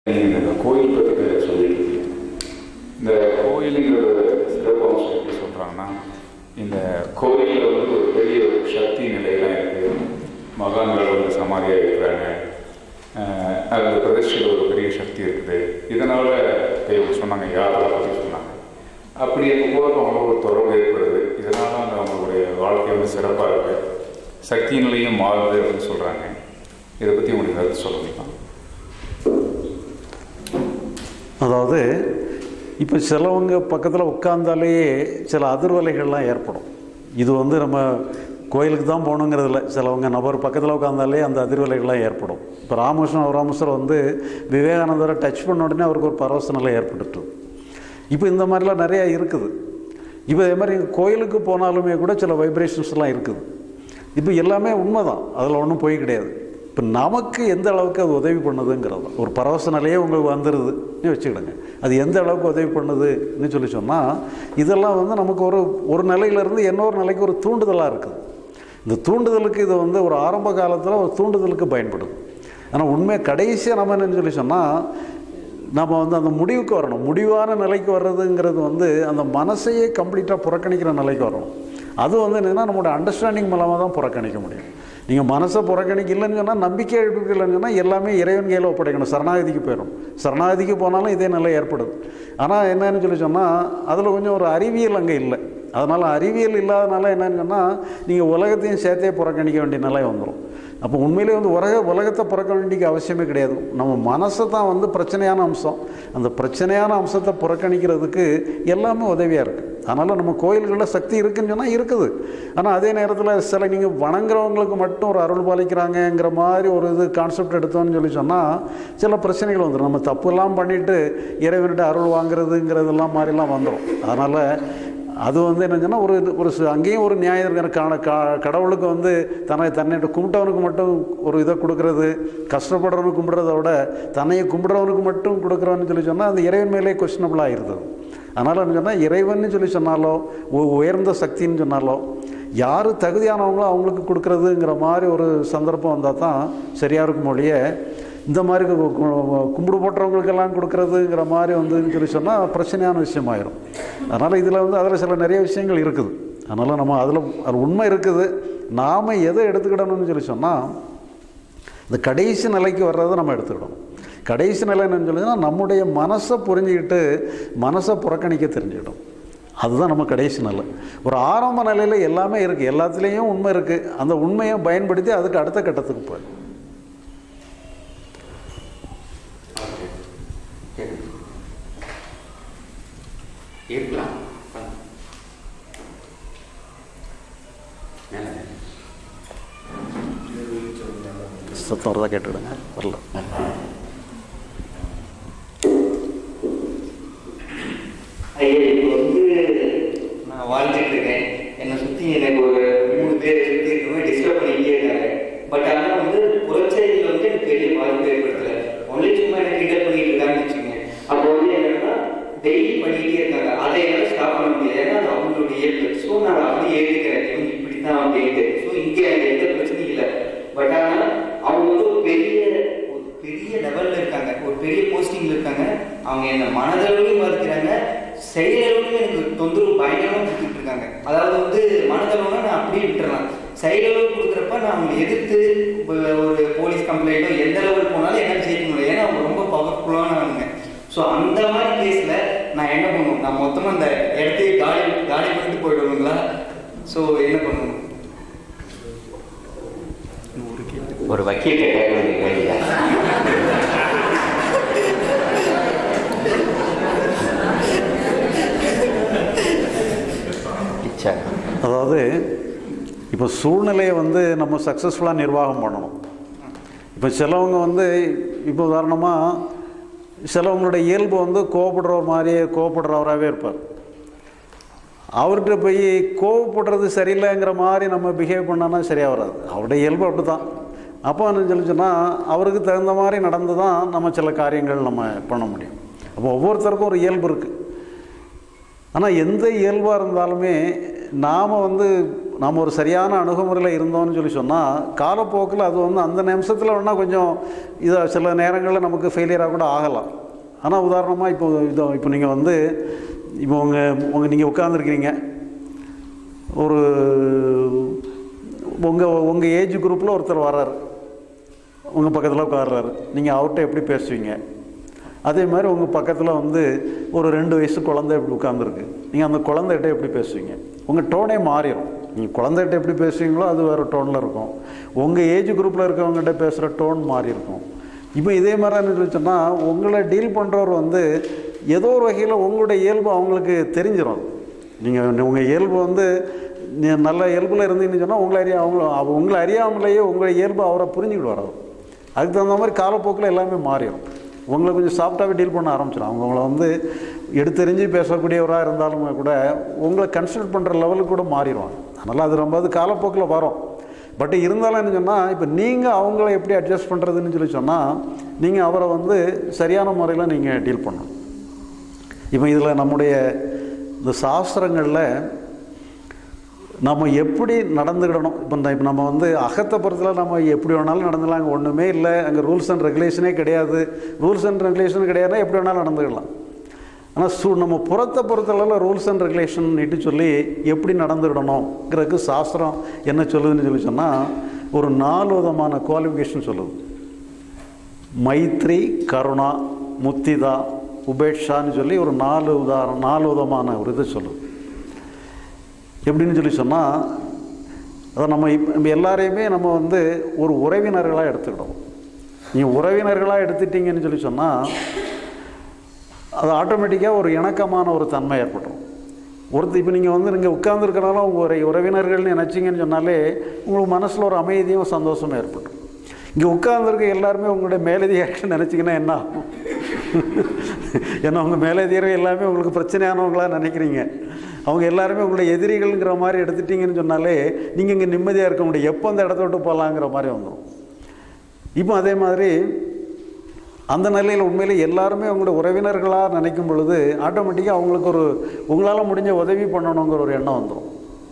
நீங்கள் இந்த கோயில் பற்றி சொல்லிட்டு இருக்கீங்க இந்த கோயிலுங்கிற சிறப்பு அம்சம் எப்படி சொல்கிறாங்கன்னா இந்த கோயிலில் வந்து ஒரு பெரிய ஒரு சக்தி நிலையெல்லாம் இருக்குது மகான்கள் வந்து சமாதியாக இருக்கிறாங்க அஹ் அது பிரதேசத்தில் ஒரு பெரிய சக்தி இருக்குது இதனால் இவங்க சொன்னாங்க யாரை பற்றி சொன்னாங்க அப்படி இருக்கும்போது அவங்களுக்கு ஒரு தொடர்பு ஏற்படுது இதனால் அந்த அவங்களுடைய வாழ்க்கை வந்து சிறப்பாக இருக்குது சக்தி நிலையும் மாறுது அப்படின்னு சொல்கிறாங்க இதை பற்றி உங்களுக்கு கருத்து சொல்ல முடியுமா அதாவது இப்போ சிலவங்க பக்கத்தில் உட்காந்தாலே சில அதிர்வலைகள்லாம் ஏற்படும் இது வந்து நம்ம கோயிலுக்கு தான் போகணுங்கிறதில்ல சிலவங்க நபர் பக்கத்தில் உட்காந்தாலே அந்த அதிர்வலைகள்லாம் ஏற்படும் இப்போ ராமகிருஷ்ணன் ராமேஸ்வரம் வந்து விவேகானந்தரை டச் பண்ண உடனே அவருக்கு ஒரு பரவச நிலை ஏற்பட்டுட்டு இப்போ இந்த மாதிரிலாம் நிறையா இருக்குது இப்போ இதே மாதிரி கோயிலுக்கு போனாலுமே கூட சில வைப்ரேஷன்ஸ்லாம் இருக்குது இப்போ எல்லாமே உண்மை தான் அதில் ஒன்றும் போய் கிடையாது இப்போ நமக்கு எந்த அளவுக்கு அது உதவி பண்ணுதுங்கிறது தான். ஒரு பரவச நிலையே உங்களுக்கு வந்துடுதுன்னு வச்சுக்கிடுங்க அது எந்த அளவுக்கு உதவி பண்ணுதுன்னு சொல்லி சொன்னால் இதெல்லாம் வந்து நமக்கு ஒரு ஒரு நிலையிலேருந்து இன்னொரு நிலைக்கு ஒரு தூண்டுதலாக இருக்குது இந்த தூண்டுதலுக்கு இது வந்து ஒரு ஆரம்ப காலத்தில் ஒரு தூண்டுதலுக்கு பயன்படுது ஆனால் உண்மை கடைசியாக நம்ம என்னன்னு சொல்லி சொன்னால் நம்ம வந்து அந்த முடிவுக்கு வரணும் முடிவான நிலைக்கு வர்றதுங்கிறது வந்து அந்த மனசையே கம்ப்ளீட்டாக புறக்கணிக்கிற நிலைக்கு வரணும் அது வந்து என்னென்னா நம்மளோட அண்டர்ஸ்டாண்டிங் மூலமாக தான் புறக்கணிக்க முடியும் நீங்கள் மனசை புறக்கணிக்க இல்லைன்னு சொன்னால் நம்பிக்கை எழுப்பிக்க இல்லைன்னு சொன்னால் எல்லாமே இறைவன் கையில் ஒப்படைக்கணும் சரணாகதிக்கு போயிடும் சரணாகதிக்கு போனாலும் இதே நிலை ஏற்படுது ஆனால் என்னன்னு சொல்லி சொன்னால் அதில் கொஞ்சம் ஒரு அறிவியல் அங்கே இல்லை அதனால் அறிவியல் இல்லாதனால என்னன்னு சொன்னால் நீங்கள் உலகத்தையும் சேர்த்தே புறக்கணிக்க வேண்டிய நிலை வந்துடும் அப்போ உண்மையிலே வந்து உலக உலகத்தை புறக்க வேண்டிய அவசியமே கிடையாது நம்ம மனசை தான் வந்து பிரச்சனையான அம்சம் அந்த பிரச்சனையான அம்சத்தை புறக்கணிக்கிறதுக்கு எல்லாமே உதவியாக இருக்குது அதனால் நம்ம கோயில்களில் சக்தி இருக்குன்னு சொன்னால் இருக்குது ஆனால் அதே நேரத்தில் சில நீங்கள் வணங்குறவங்களுக்கு மட்டும் ஒரு அருள் பாலிக்கிறாங்கங்கிற மாதிரி ஒரு இது கான்செப்ட் எடுத்தோம்னு சொல்லி சொன்னால் சில பிரச்சனைகள் வந்துடும் நம்ம தப்புலாம் பண்ணிவிட்டு இறைவன்கிட்ட அருள் வாங்குறதுங்கிறதெல்லாம் மாதிரிலாம் வந்துடும் அதனால் அது வந்து என்ன சொன்னால் ஒரு ஒரு சு- அங்கேயும் ஒரு நியாயம் இருக்கு காண கா கடவுளுக்கு வந்து தன்னை தன்னை கும்பிட்டவனுக்கு மட்டும் ஒரு இதை கொடுக்கறது கஷ்டப்படுறவனுக்கு கும்பிட்றத விட தன்னையை கும்பிட்றவனுக்கு மட்டும் கொடுக்குறவன்னு சொல்லி சொன்னால் அந்த இறைவன் மேலே கொஸ்டினபிள் ஆகிருது அதனால் என்ன சொன்னால் இறைவன்னு சொல்லி சொன்னாலோ உ- உயர்ந்த சக்தின்னு சொன்னாலோ யார் தகுதியானவங்களோ அவங்களுக்கு கொடுக்குறதுங்கிற மாதிரி ஒரு சந்தர்ப்பம் வந்தால் தான் சரியாக இருக்கும் ஒழிய இந்த மாதிரி கு- கு- கும்பிடு போட்டுறவங்களுக்கெல்லாம் கொடுக்குறதுங்கிற மாதிரி வந்துன்னு சொல்லி சொன்னால் பிரச்சனையான விஷயமாயிரும் அதனால் இதில் வந்து அதில் சில நிறைய விஷயங்கள் இருக்குது அதனால் நம்ம அதில் அது உண்மை இருக்குது நாம் எதை எடுத்துக்கிடணும்னு சொல்லி சொன்னால் இந்த கடைசி நிலைக்கு வர்றதை நம்ம எடுத்துக்கிடணும் கடைசி நிலை என்னன்னு சொல்லுன்னா நம்முடைய மனசை புரிஞ்சுக்கிட்டு மனசை புறக்கணிக்க தெரிஞ்சுக்கிடும் அதுதான் நம்ம கடைசி நிலை ஒரு ஆரம்ப நிலையில் எல்லாமே இருக்குது எல்லாத்துலேயும் உண்மை இருக்குது அந்த உண்மையை பயன்படுத்தி அதுக்கு அடுத்த கட்டத்துக்கு போயிடும் இருக்கலாம் வாங்க. மேலே சத்தம் வரதா கேட்டுவிடுங்க வரல ஐயா இப்போ வந்து நான் வாழ்ந்துட்டு இருக்கேன் என்னை சுற்றி எனக்கு ஒரு மூணு பேர் சுற்றி இருக்கவங்க டிஸ்டர்ப் பண்ணிக்கிட்டே இருக்காங்க பட் ஆனால் வந்து புறச்செய்தியில் வந்து எனக்கு பெரிய பாதிப்பு ஏற்படுத்தல ஒன்லி சும்மா எனக்கு கிண்டல் பண்ணிட்டு இருக்காங்கன்னு வச்சுக்கோங்க அப்போ வந்து என்னன்னா டெய்லி பண்ணிக்கிட்டே இருக்காங்க அதை என்னால் ஸ்டாப் பண்ண முடியாது ஏன்னா அது அவங்களுடைய இயல்பு ஸோ நான் அதை அப்படியே ஏற்றுக்கிறேன் இவங்க இப்படி தான் அப்படின்ட்டு ஸோ இங்கே எனக்கு எந்த பிரச்சனையும் இல்லை பட் ஆனால் அவங்க வந்து ஒரு பெரிய ஒரு பெரிய லெவல்ல இருக்காங்க ஒரு பெரிய போஸ்டிங்ல இருக்காங்க அவங்க என்ன மனதளவுலையும் பாதிக்கிறாங்க செயலளவுலையும் எனக்கு தொந்தரவு பயங்கரமா கொடுத்துட்டு இருக்காங்க அதாவது வந்து மனதளவுனா நான் அப்படியே விட்டுறலாம் செயலளவு கொடுக்குறப்ப நான் அவங்களை எதிர்த்து ஒரு ஒரு போலீஸ் கம்ப்ளைண்ட்டோ எந்த லெவல் போனாலும் என்னால் ஜெயிக்க முடியாது ஏன்னா அவங்க ரொம்ப பவர்ஃபுல்லானவங்க ஸோ அந்த மாதிரி கேஸில் நான் என்ன பண்ணுவேன் நான் மொத்தமாக அந்த இடத்தையே காலி காலி பண்ணிட்டு போயிடுவாங்களா ஸோ என்ன பண்ணுவேன் ஒரு வக்கீல் கேட்க வேண்டிய கேள்வி இச்சா அதாவது இப்போ சூழ்நிலையை வந்து நம்ம சக்ஸஸ்ஃபுல்லாக நிர்வாகம் பண்ணணும் இப்போ சிலவங்க வந்து இப்போ உதாரணமாக சிலவங்களுடைய இயல்பு வந்து கோவப்படுற மாதிரியே கோவப்படுறவராகவே இருப்பார் அவர்கிட்ட போய் கோவப்படுறது சரியில்லைங்கிற மாதிரி நம்ம பிஹேவ் பண்ணோன்னா சரியாக வராது அவருடைய இயல்பு அப்படி தான் அப்போ என்ன சொல்லி சொன்னால் அவருக்கு தகுந்த மாதிரி நடந்து தான் நம்ம சில காரியங்கள் நம்ம பண்ண முடியும் அப்போ ஒவ்வொருத்தருக்கும் ஒரு இயல்பு இருக்குது ஆனால் எந்த இயல்பாக இருந்தாலுமே நாம் வந்து நாம் ஒரு சரியான அணுகுமுறையில் இருந்தோம்னு சொல்லி சொன்னால் காலப்போக்கில் அது வந்து அந்த நிமிஷத்தில் வேணால் கொஞ்சம் இதை சில நேரங்களில் நமக்கு ஃபெயிலியராக கூட ஆகலாம் ஆனால் உதாரணமாக இப்போ இதோ இப்போ நீங்கள் வந்து இப்போ உங்கள் உங்கள் நீங்கள் உட்காந்துருக்கிறீங்க ஒரு உங்கள் உங்கள் ஏஜ் குரூப்பில் ஒருத்தர் வர்றாரு உங்கள் பக்கத்தில் உட்கார்றாரு நீங்கள் அவர்கிட்ட எப்படி பேசுவீங்க அதே மாதிரி உங்கள் பக்கத்தில் வந்து ஒரு ரெண்டு வயசு குழந்தை இப்படி உட்காந்துருக்கு நீங்கள் அந்த குழந்தைகிட்ட எப்படி பேசுவீங்க உங்கள் டோனே மாறிடும் நீங்கள் குழந்தைகிட்ட எப்படி பேசுவீங்களோ அது வேறு டோனில் இருக்கும் உங்கள் ஏஜ் குரூப்பில் இருக்கவங்ககிட்ட பேசுகிற டோன் மாறி இருக்கும் இப்போ இதே மாதிரி என்ன சொல்லி சொன்னால் உங்களை டீல் பண்ணுறவர் வந்து ஏதோ ஒரு வகையில் உங்களுடைய இயல்பு அவங்களுக்கு தெரிஞ்சிடும் நீங்கள் உங்கள் இயல்பு வந்து நீ நல்ல இயல்பில் இருந்தீங்கன்னு சொன்னால் உங்களை அறியா அவங்க அவ- உங்களை அறியாமலேயே உங்கள் இயல்பு அவரை புரிஞ்சுக்கிட்டு வரோம் அதுக்கு தகுந்த மாதிரி காலப்போக்கில் எல்லாமே மாறிடும் உங்களை கொஞ்சம் சாஃப்டாகவே டீல் பண்ண ஆரம்பிச்சிடும் அவங்க உங்களை வந்து எடுத்தெறிஞ்சு பேசக்கூடியவராக இருந்தாலும் கூட உங்களை கன்சிடர் பண்ணுற லெவலுக்கு கூட மாறிடுவாங்க அதனால் அது ரொம்ப அது காலப்போக்கில் வரும் பட் இருந்தாலும் என்ன சொன்னால் இப்போ நீங்கள் அவங்கள எப்படி அட்ஜஸ்ட் பண்ணுறதுன்னு சொல்லி சொன்னால் நீங்கள் அவரை வந்து சரியான முறையில் நீங்கள் டீல் பண்ணணும் இப்போ இதில் நம்முடைய இந்த சாஸ்திரங்களில் நம்ம எப்படி நடந்துக்கிடணும் இப்போ இந்த இப்போ நம்ம வந்து அகத்தை பொறுத்தல நம்ம எப்படி வேணாலும் நடந்துக்கலாம் அங்கே ஒன்றுமே இல்லை அங்கே ரூல்ஸ் அண்ட் ரெகுலேஷனே கிடையாது ரூல்ஸ் அண்ட் ரெகுலேஷன் கிடையாதுன்னா எப்படி வேணாலும் நடந்துக்கலாம் ஆனால் சு நம்ம புறத்தை பொறுத்தளவில் ரூல்ஸ் அண்ட் ரெகுலேஷன் இட்டு சொல்லி எப்படி நடந்துக்கிடணுங்கிறதுக்கு சாஸ்திரம் என்ன சொல்லுதுன்னு சொல்லி சொன்னால் ஒரு நாலு விதமான குவாலிஃபிகேஷன் சொல்லுது மைத்ரி கருணா முத்திதா உபேட்சான்னு சொல்லி ஒரு நாலு உதாரணம் நாலு விதமான ஒரு இது சொல்லுது எப்படின்னு சொல்லி சொன்னால் அதை நம்ம இப்போ நம்ம எல்லாரையுமே நம்ம வந்து ஒரு உறவினர்களாக எடுத்துக்கிட்டோம் நீங்கள் உறவினர்களாக எடுத்துட்டீங்கன்னு சொல்லி சொன்னால் அது ஆட்டோமேட்டிக்காக ஒரு இணக்கமான ஒரு தன்மை ஏற்பட்டுரும் ஒருத்தர் இப்போ நீங்கள் வந்து நீங்கள் உட்கார்ந்துருக்கனால உங்கள் ஒரு உறவினர்கள்னு நினச்சிங்கன்னு சொன்னாலே உங்களுக்கு மனசில் ஒரு அமைதியும் சந்தோஷமும் ஏற்பட்டுரும் இங்கே உட்கார்ந்துருக்க எல்லாருமே உங்களுடைய மேலதிகாரிகள் நினச்சிங்கன்னா என்ன ஆகும் ஏன்னா உங்கள் மேலதிகாரிகள் எல்லாமே உங்களுக்கு பிரச்சனையானவங்களாக நினைக்கிறீங்க அவங்க எல்லாருமே உங்களுடைய எதிரிகள்ங்கிற மாதிரி எடுத்துட்டீங்கன்னு சொன்னாலே நீங்கள் இங்கே நிம்மதியாக இருக்க முடியும் எப்போ அந்த இடத்த விட்டு போகலாங்கிற மாதிரி வந்துடும் இப்போ அதே மாதிரி அந்த நிலையில் உண்மையிலே எல்லாருமே அவங்களோட உறவினர்களாக நினைக்கும் பொழுது ஆட்டோமேட்டிக்காக அவங்களுக்கு ஒரு உங்களால் முடிஞ்ச உதவி பண்ணணுங்கிற ஒரு எண்ணம் வந்துடும்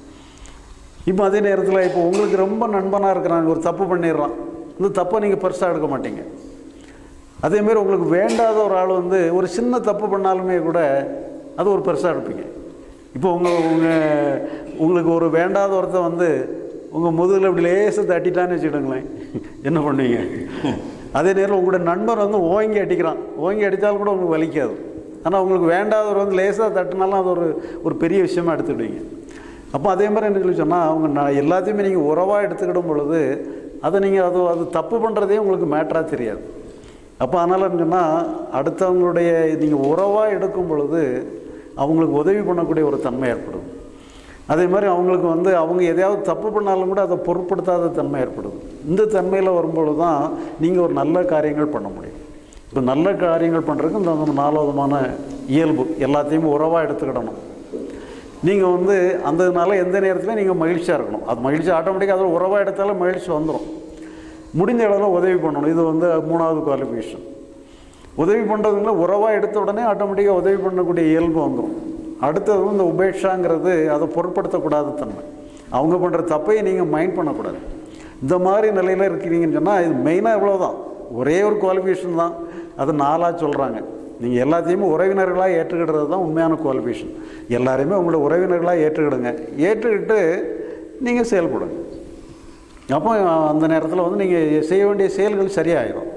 இப்போ அதே நேரத்தில் இப்போ உங்களுக்கு ரொம்ப நண்பனாக இருக்கிறாங்க ஒரு தப்பு பண்ணிடுறான் இந்த தப்பை நீங்கள் பெருசாக எடுக்க மாட்டீங்க அதேமாரி உங்களுக்கு வேண்டாத ஒரு ஆள் வந்து ஒரு சின்ன தப்பு பண்ணாலுமே கூட அது ஒரு பெருசாக எடுப்பீங்க இப்போ உங்கள் உங்கள் உங்களுக்கு ஒரு வேண்டாத ஒருத்தன் வந்து உங்கள் முதுகில் இப்படி லேசாக தட்டிட்டான்னு வச்சுக்கிடுங்களேன் என்ன பண்ணுவீங்க அதே நேரம் உங்களுடைய நண்பர் வந்து ஓங்கி அடிக்கிறான் ஓங்கி அடித்தாலும் கூட உங்களுக்கு வலிக்காது ஆனால் உங்களுக்கு வேண்டாதவர் வந்து லேசாக தட்டினாலும் அது ஒரு ஒரு பெரிய விஷயமா எடுத்துக்கிடுவீங்க அப்போ அதே மாதிரி என்ன சொல்லி சொன்னால் அவங்க நான் எல்லாத்தையுமே நீங்கள் உறவாக எடுத்துக்கிடும் பொழுது அதை நீங்கள் அது அது தப்பு பண்ணுறதே உங்களுக்கு மேட்டராக தெரியாது அப்போ அதனால் சொன்னால் அடுத்தவங்களுடைய நீங்கள் உறவாக எடுக்கும் பொழுது அவங்களுக்கு உதவி பண்ணக்கூடிய ஒரு தன்மை ஏற்படும் அதே மாதிரி அவங்களுக்கு வந்து அவங்க எதையாவது தப்பு பண்ணாலும் கூட அதை பொருட்படுத்தாத தன்மை ஏற்படுது இந்த தன்மையில் வரும்பொழுது தான் நீங்கள் ஒரு நல்ல காரியங்கள் பண்ண முடியும் இப்போ நல்ல காரியங்கள் பண்ணுறதுக்கு இந்த நம்ம நாலு விதமான இயல்பு எல்லாத்தையும் உறவாக எடுத்துக்கிடணும் நீங்கள் வந்து அந்ததுனால எந்த நேரத்துலையும் நீங்கள் மகிழ்ச்சியாக இருக்கணும் அது மகிழ்ச்சி ஆட்டோமேட்டிக்காக அதில் உறவாக எடுத்தாலும் மகிழ்ச்சி வந்துடும் முடிஞ்ச அளவில் உதவி பண்ணணும் இது வந்து மூணாவது குவாலிஃபிகேஷன் உதவி பண்ணுறதுங்கள உறவாக எடுத்த உடனே ஆட்டோமேட்டிக்காக உதவி பண்ணக்கூடிய இயல்பு வந்துடும் அடுத்தது வந்து இந்த உபேட்சாங்கிறது அதை பொருட்படுத்தக்கூடாத தன்மை அவங்க பண்ணுற தப்பையை நீங்கள் மைண்ட் பண்ணக்கூடாது இந்த மாதிரி நிலையில் இருக்கிறீங்கன்னு சொன்னால் இது மெயினாக இவ்வளோதான் ஒரே ஒரு குவாலிஃபிகேஷன் தான் அது நாலாக சொல்கிறாங்க நீங்கள் எல்லாத்தையுமே உறவினர்களாக ஏற்றுக்கிடுறது தான் உண்மையான குவாலிஃபிகேஷன் எல்லாரையுமே உங்களோட உறவினர்களாக ஏற்றுக்கிடுங்க ஏற்றுக்கிட்டு நீங்கள் செயல்படுங்க அப்போ அந்த நேரத்தில் வந்து நீங்கள் செய்ய வேண்டிய செயல்கள் சரியாயிடும்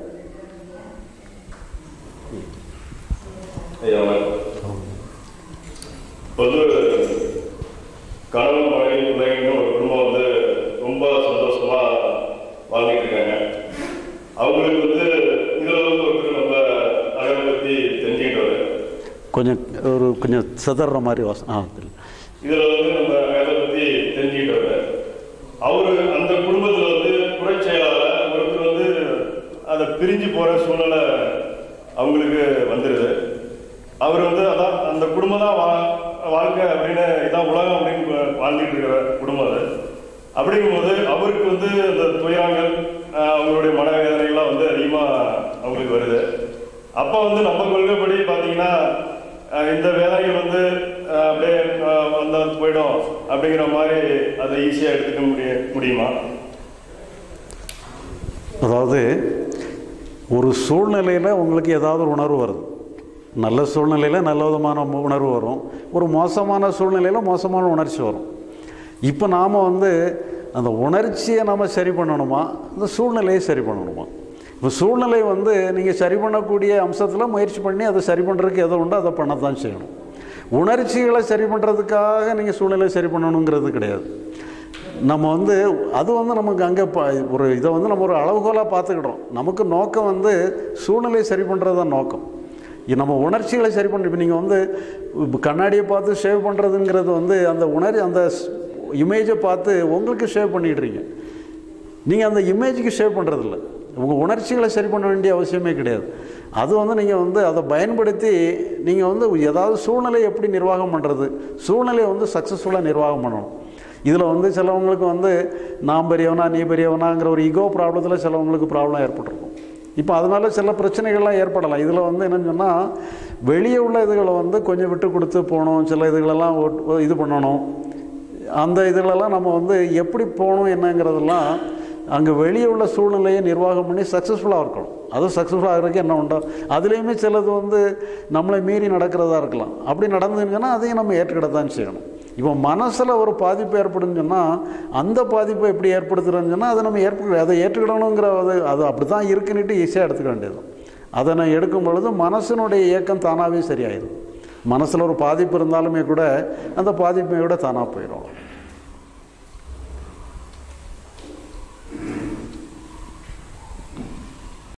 ஐயா வணக்கம். பொது கணவன் மனைவி பிள்ளைங்கன்னு ஒரு குடும்பம் வந்து ரொம்ப சந்தோஷமா வாழ்ந்துட்டு இருக்காங்க அவங்களுக்கு வந்து இதுல வந்து ஒருத்தர் நம்ம அழகை பத்தி தெரிஞ்சுக்கிட்டவர் கொஞ்சம் ஒரு கொஞ்சம் சிதற மாதிரி வாசம் ஆ தெரியும். இதுல வந்து நம்ம அழகை பத்தி தெரிஞ்சுக்கிட்டவர் அவரு அந்த குடும்பத்துல வந்து புறச்செயலாளர் ஒருத்தர் வந்து அதை பிரிஞ்சு போற சூழ்நிலை அவங்களுக்கு வந்துடுது அவர் வந்து அதான் அந்த குடும்பம் தான் வா வாழ்க்கை அப்படின்னு இதான் உலகம் அப்படின்னு வாழ்ந்துட்டு இருக்கிற குடும்பம் அது அப்படிங்கும்போது அவருக்கு வந்து அந்த துயரங்கள் ஆஹ், அவங்களுடைய மனவேதனைகள்லாம் வந்து அதிகமாக அவங்களுக்கு வருது அப்போ வந்து நம்ம கொள்கைப்படி பார்த்தீங்கன்னா ஆஹ், இந்த வேதனைகள் வந்து அஹ், அப்படியே அஹ், வந்தா போயிடும் அப்படிங்கிற மாதிரி அதை ஈஸியாக எடுத்துக்க முடிய முடியுமா அதாவது ஒரு சூழ்நிலையில் உங்களுக்கு ஏதாவது ஒரு உணர்வு வருது நல்ல சூழ்நிலையில் நல்ல விதமான மு- உணர்வு வரும் ஒரு மோசமான சூழ்நிலையில் மோசமான உணர்ச்சி வரும் இப்போ நாம் வந்து அந்த உணர்ச்சியை நம்ம சரி பண்ணணுமா அந்த சூழ்நிலையை சரி பண்ணணுமா இப்போ சூழ்நிலை வந்து நீங்கள் சரி பண்ணக்கூடிய அம்சத்தில் முயற்சி பண்ணி அதை சரி பண்ணுறதுக்கு எதோ உண்டோ அதை பண்ணத்தான் செய்யணும் உணர்ச்சிகளை சரி பண்ணுறதுக்காக நீங்கள் சூழ்நிலையை சரி பண்ணணுங்கிறது கிடையாது நம்ம வந்து அது வந்து நமக்கு அங்கே ப ஒரு இதை வந்து நம்ம ஒரு அளவுகோலாக பார்த்துக்கிடுறோம் நமக்கு நோக்கம் வந்து சூழ்நிலையை சரி பண்ணுறது தான் நோக்கம் இது நம்ம உணர்ச்சிகளை சரி பண்ண இப்போ நீங்கள் வந்து இப்ப கண்ணாடியை பார்த்து ஷேவ் பண்ணுறதுங்கிறது வந்து அந்த உணர் அந்த இமேஜை பார்த்து உங்களுக்கு ஷேவ் பண்ணிடுறீங்க நீங்கள் அந்த இமேஜுக்கு ஷேவ் பண்ணுறதில்ல உங்கள் உணர்ச்சிகளை சரி பண்ண வேண்டிய அவசியமே கிடையாது அது வந்து நீங்கள் வந்து அதை பயன்படுத்தி நீங்கள் வந்து ஏதாவது சூழ்நிலையை எப்படி நிர்வாகம் பண்ணுறது சூழ்நிலையை வந்து சக்ஸஸ்ஃபுல்லாக நிர்வாகம் பண்ணணும் இதில் வந்து சிலவங்களுக்கு வந்து நான் பெரியவனா நீ பெரியவனாங்கிற ஒரு ஈகோ ப்ராப்ளத்தில் சிலவங்களுக்கு ப்ராப்ளம் ஏற்பட்டிருக்கும் இப்போ அதனால சில பிரச்சனைகள்லாம் ஏற்படலாம் இதில் வந்து என்னன்னு சொன்னால் வெளியே உள்ள இதுகளை வந்து கொஞ்சம் விட்டு கொடுத்து போகணும் சில இதுகளெல்லாம் ஒட்- இது பண்ணணும் அந்த இதுகளெல்லாம் நம்ம வந்து எப்படி போகணும் என்னங்கிறதெல்லாம் அங்கே வெளியே உள்ள சூழ்நிலையை நிர்வாகம் பண்ணி சக்ஸஸ்ஃபுல்லாக இருக்கணும் அதுவும் சக்ஸஸ்ஃபுல்லாக ஆகிறதுக்கு என்ன உண்டோ அதுலேயுமே சிலது வந்து நம்மளை மீறி நடக்கிறதா இருக்கலாம் அப்படி நடந்துச்சுன்னா அதையும் நம்ம ஏற்றுக்கிட தான் செய்யணும் இப்போ மனசில் ஒரு பாதிப்பு ஏற்படுன்னு சொன்னால் அந்த பாதிப்பை எப்படி ஏற்படுத்துகிறோன்னு சொன்னால் அதை நம்ம ஏற்ப அதை ஏற்றுக்கிடணுங்கிற அது அது அப்படி தான் இருக்குன்னுட்டு ஈஸியாக எடுத்துக்க வேண்டியது அதை நான் எடுக்கும் பொழுது மனசினுடைய இயக்கம் தானாகவே சரியாயிடும் மனசில் ஒரு பாதிப்பு இருந்தாலுமே கூட அந்த பாதிப்பை விட தானாக போயிடும்